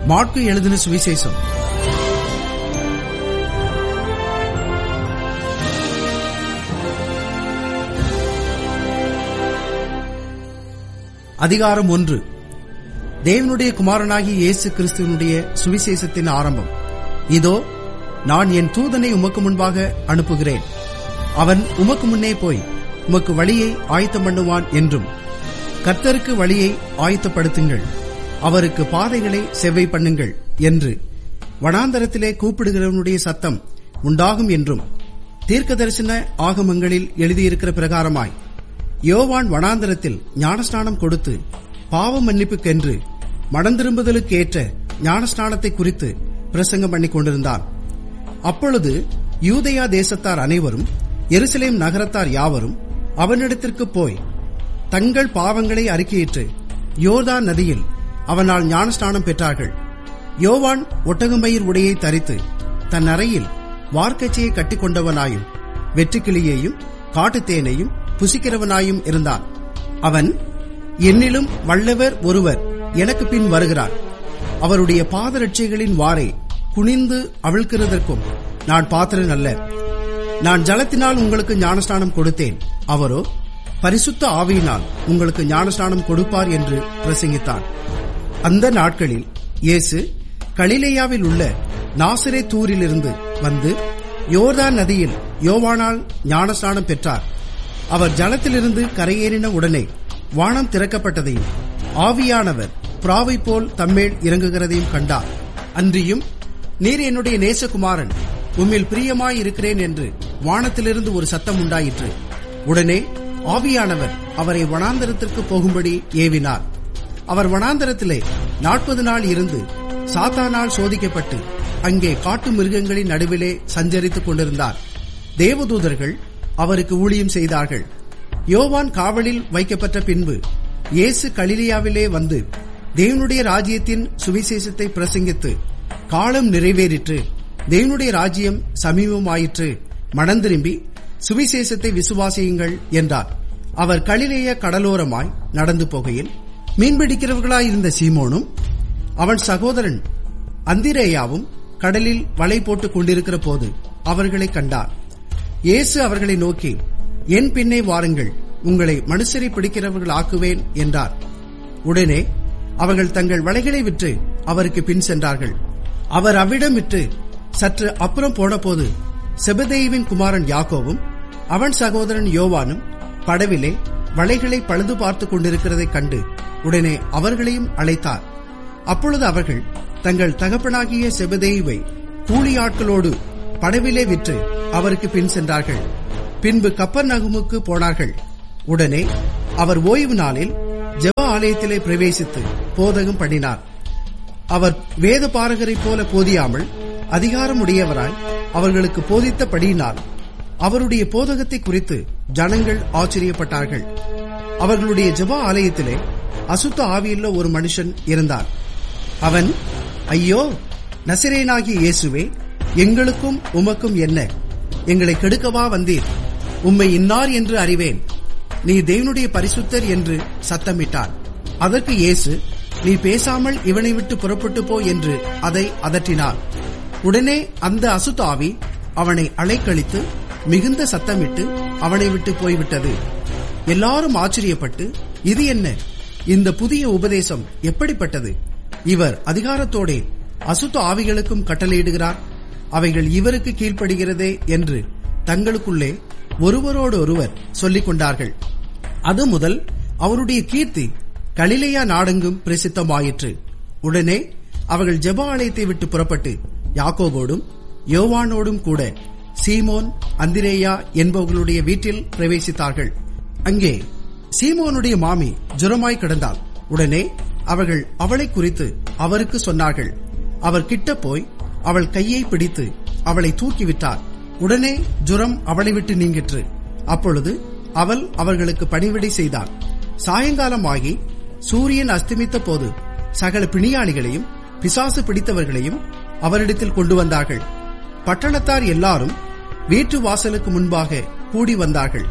மாற்கு எழுதின சுவிசேஷம் அதிகாரம் ஒன்று தேவனுடைய குமாரனாகிய இயேசு கிறிஸ்துவனுடைய சுவிசேஷத்தின் ஆரம்பம் இதோ நான் என் தூதனை உமக்கு முன்பாக அனுப்புகிறேன் அவன் உமக்கு முன்னே போய் உமக்கு வழியை ஆயத்தம் பண்ணுவான் என்றும் கர்த்தருக்கு வழியை ஆயத்தப்படுத்துங்கள் அவருக்கு பாதைகளை செவ்வை பண்ணுங்கள் என்று வனாந்தரத்திலே கூப்பிடுகிறவனுடைய சத்தம் உண்டாகும் என்றும் தீர்க்க தரிசன ஆகமங்களில் எழுதியிருக்கிற பிரகாரமாய் யோவான் வனாந்தரத்தில் ஞானஸ்நானம் கொடுத்து பாவ மன்னிப்புக்கென்று மடந்திரும்புதலுக்கு ஏற்ற ஞானஸ்நானத்தை குறித்து பிரசங்கம் பண்ணிக் கொண்டிருந்தான் அப்பொழுது யூதயா தேசத்தார் அனைவரும் எருசலேம் நகரத்தார் யாவரும் அவனிடத்திற்கு போய் தங்கள் பாவங்களை அறிக்கையிட்டு யோர்தான் நதியில் அவனால் ஞானஸ்நானம் பெற்றார்கள் யோவான் ஒட்டகமயிர் உடையை தரித்து தன் அறையில் வார்க்கச்சையை கட்டிக்கொண்டவனாயும் வெற்றுக்கிளியையும் காட்டுத்தேனையும் புசிக்கிறவனாயும் இருந்தான் அவன் என்னிலும் வல்லவர் ஒருவர் எனக்கு பின் வருகிறார் அவருடைய பாதரட்சைகளின் வாரை குனிந்து அவிழ்க்கிறதற்கும் நான் பாத்திரன் அல்ல நான் ஜலத்தினால் உங்களுக்கு ஞானஸ்நானம் கொடுத்தேன் அவரோ பரிசுத்த ஆவியினால் உங்களுக்கு ஞானஸ்நானம் கொடுப்பார் என்று பிரசங்கித்தார் அந்த நாட்களில் இயேசு கலிலேயாவில் உள்ள நாசிரே தூரிலிருந்து வந்து யோர்தான் நதியில் யோவானால் ஞானஸ்நானம் பெற்றார் அவர் ஜலத்திலிருந்து கரையேறின உடனே வானம் திறக்கப்பட்டதையும் ஆவியானவர் பிராவை போல் தம்மேல் இறங்குகிறதையும் கண்டார் அன்றியும் நீர் என்னுடைய நேசகுமாரன் உம்மில் பிரியமாயிருக்கிறேன் என்று வானத்திலிருந்து ஒரு சத்தம் உண்டாயிற்று உடனே ஆவியானவர் அவரை வனாந்தரத்திற்கு போகும்படி ஏவினார் அவர் வனாந்தரத்திலே நாற்பது நாள் இருந்து சாத்தானால் சோதிக்கப்பட்டு அங்கே காட்டு மிருகங்களின் நடுவிலே சஞ்சரித்துக் கொண்டிருந்தார் தேவதூதர்கள் அவருக்கு ஊழியம் செய்தார்கள் யோவான் காவலில் வைக்கப்பட்ட பின்பு இயேசு கலிலியாவிலே வந்து தேவனுடைய ராஜ்யத்தின் சுவிசேஷத்தை பிரசங்கித்து காலம் நிறைவேறிற்று தேவனுடைய ராஜ்யம் சமீபமாயிற்று மனந்திரும்பி சுவிசேஷத்தை விசுவாசியுங்கள் என்றார் அவர் கலிலேய கடலோரமாய் நடந்து போகையில் மீன்பிடிக்கிறவர்களாயிருந்த சீமோனும் அவன் சகோதரன் அந்திரேயாவும் கடலில் வலை போட்டுக் கொண்டிருக்கிற போது அவர்களை கண்டார் இயேசு அவர்களை நோக்கி என் பின்னே வாருங்கள் உங்களை மனுஷரை பிடிக்கிறவர்கள் ஆக்குவேன் என்றார் உடனே அவர்கள் தங்கள் வலைகளை விற்று அவருக்கு பின் சென்றார்கள் அவர் அவ்விடம் விட்டு சற்று அப்புறம் போனபோது செபதேவின் குமாரன் யாக்கோவும் அவன் சகோதரன் யோவானும் படவிலே வலைகளை பழுது பார்த்துக் கொண்டிருக்கிறதைக் கண்டு உடனே அவர்களையும் அழைத்தார் அப்பொழுது அவர்கள் தங்கள் தகப்பனாகிய செபதேவை கூலியாட்களோடு படவிலே விற்று அவருக்கு பின் சென்றார்கள் பின்பு கப்பர் நகுமுக்கு போனார்கள் உடனே அவர் ஓய்வு நாளில் ஜெப ஆலயத்திலே பிரவேசித்து போதகம் பண்ணினார் அவர் வேத பாரகரைப் போல போதியாமல் அதிகாரமுடையவராய் அவர்களுக்கு போதித்தபடியினால் அவருடைய போதகத்தை குறித்து ஜனங்கள் ஆச்சரியப்பட்டார்கள் அவர்களுடைய ஜெப ஆலயத்திலே அசுத்த ஆவியுள்ள ஒரு மனுஷன் இருந்தார் அவன் ஐயோ நசிரேனாகிய இயேசுவே எங்களுக்கும் உமக்கும் என்ன எங்களை கெடுக்கவா வந்தீர் உம்மை இன்னார் என்று அறிவேன் நீ தேவனுடைய பரிசுத்தர் என்று சத்தமிட்டார் அதற்கு இயேசு நீ பேசாமல் இவனை விட்டு புறப்பட்டு போ என்று அதை அதட்டினார் உடனே அந்த அசுத்தாவி அவனை அலைக்கழித்து மிகுந்த சத்தமிட்டு அவனை விட்டு போய்விட்டது எல்லாரும் ஆச்சரியப்பட்டு இது என்ன இந்த புதிய உபதேசம் எப்படிப்பட்டது இவர் அதிகாரத்தோடே அசுத்த ஆவிகளுக்கும் கட்டளையிடுகிறார் அவைகள் இவருக்கு கீழ்ப்படுகிறதே என்று தங்களுக்குள்ளே ஒருவரோடு ஒருவர் சொல்லிக் கொண்டார்கள் அது முதல் அவருடைய கீர்த்தி கலிலேயா நாடெங்கும் பிரசித்தமாயிற்று உடனே அவர்கள் ஜெப ஆலயத்தை விட்டு புறப்பட்டு யாக்கோபோடும் யோவானோடும் கூட சீமோன் அந்திரேயா என்பவர்களுடைய வீட்டில் பிரவேசித்தார்கள் அங்கே சீமோனுடைய மாமி ஜுரமாய் கிடந்தாள் உடனே அவர்கள் அவளை குறித்து அவருக்கு சொன்னார்கள் அவர் கிட்ட போய் அவள் கையை பிடித்து அவளை தூக்கிவிட்டார் உடனே ஜுரம் அவளை விட்டு நீங்கிற்று அப்பொழுது அவள் அவர்களுக்கு பணிவிடை செய்தாள் சாயங்காலமாகி சூரியன் அஸ்தமித்த போது சகல பிணியாளிகளையும் பிசாசு பிடித்தவர்களையும் அவரிடத்தில் கொண்டு வந்தார்கள் பட்டணத்தார் எல்லாரும் வீட்டு வாசலுக்கு முன்பாக கூடி வந்தார்கள்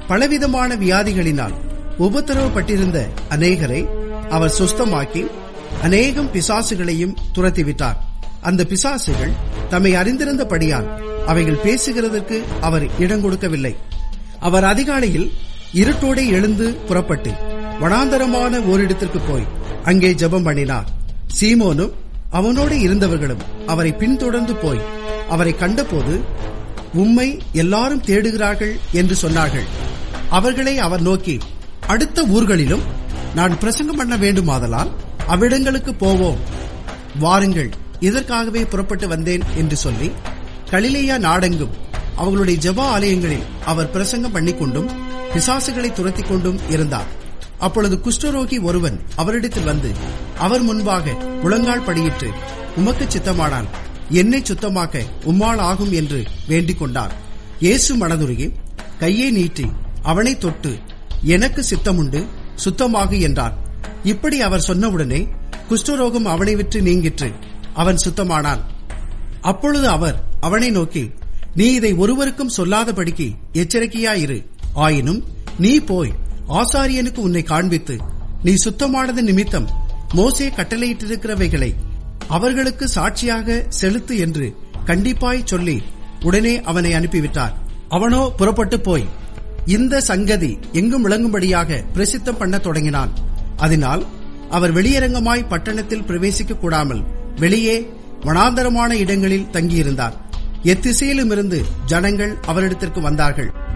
பலவிதமான வியாதிகளினால் உபத்திரவப்பட்டிருந்த அநேகரை அவர் சுஸ்தமாக்கி அநேகம் பிசாசுகளையும் துரத்திவிட்டார் அந்த பிசாசுகள் தம்மை அறிந்திருந்தபடியால் அவைகள் பேசுகிறதற்கு அவர் இடம் கொடுக்கவில்லை அவர் அதிகாலையில் இருட்டோடே எழுந்து புறப்பட்டு வனாந்தரமான ஓரிடத்திற்கு போய் அங்கே ஜெபம் பண்ணினார் சீமோனும் அவனோடு இருந்தவர்களும் அவரை பின்தொடர்ந்து போய் அவரை கண்டபோது உம்மை எல்லாரும் தேடுகிறார்கள் என்று சொன்னார்கள் அவர்களை அவர் நோக்கி அடுத்த ஊர்களிலும் நான் பிரசங்கம் பண்ண வேண்டுமாதலால் அவ்விடங்களுக்கு போவோம் வாருங்கள் இதற்காகவே புறப்பட்டு வந்தேன் என்று சொல்லி கலிலேயா நாடெங்கும் அவர்களுடைய ஜெப ஆலயங்களில் அவர் பிரசங்கம் பண்ணிக்கொண்டும் பிசாசுகளை துரத்திக் கொண்டும் இருந்தார் அப்பொழுது குஷ்டரோகி ஒருவன் அவரிடத்தில் வந்து அவர் முன்பாக முழங்கால் படியிட்டு உமக்கு சித்தமானால் என்னை சுத்தமாக்க உம்மால் ஆகும் என்று வேண்டிக் கொண்டார் இயேசு மனதுருகி கையை நீட்டி அவனை தொட்டு எனக்கு சித்தமுண்டு சுத்தமாகு என்றார் இப்படி அவர் சொன்னவுடனே குஷ்டரோகம் அவனை விட்டு நீங்கிற்று அவன் சுத்தமானான் அப்பொழுது அவர் அவனை நோக்கி நீ இதை ஒருவருக்கும் சொல்லாதபடிக்கு எச்சரிக்கையாயிரு ஆயினும் நீ போய் ஆசாரியனுக்கு உன்னை காண்பித்து நீ சுத்தமானது நிமித்தம் மோசே கட்டளையிட்டிருக்கிறவைகளை அவர்களுக்கு சாட்சியாக செலுத்து என்று கண்டிப்பாய் சொல்லி உடனே அவனை அனுப்பிவிட்டார் அவனோ புறப்பட்டு போய் இந்த சங்கதி எங்கும் விளங்கும்படியாக பிரசித்தம் பண்ணத் தொடங்கினான் அதனால் அவர் வெளியரங்கமாய் பட்டணத்தில் பிரவேசிக்க கூடாமல் வெளியே வனாந்தரமான இடங்களில் தங்கியிருந்தார் எத்திசையிலுமிருந்து ஜனங்கள் அவரிடத்திற்கு வந்தார்கள்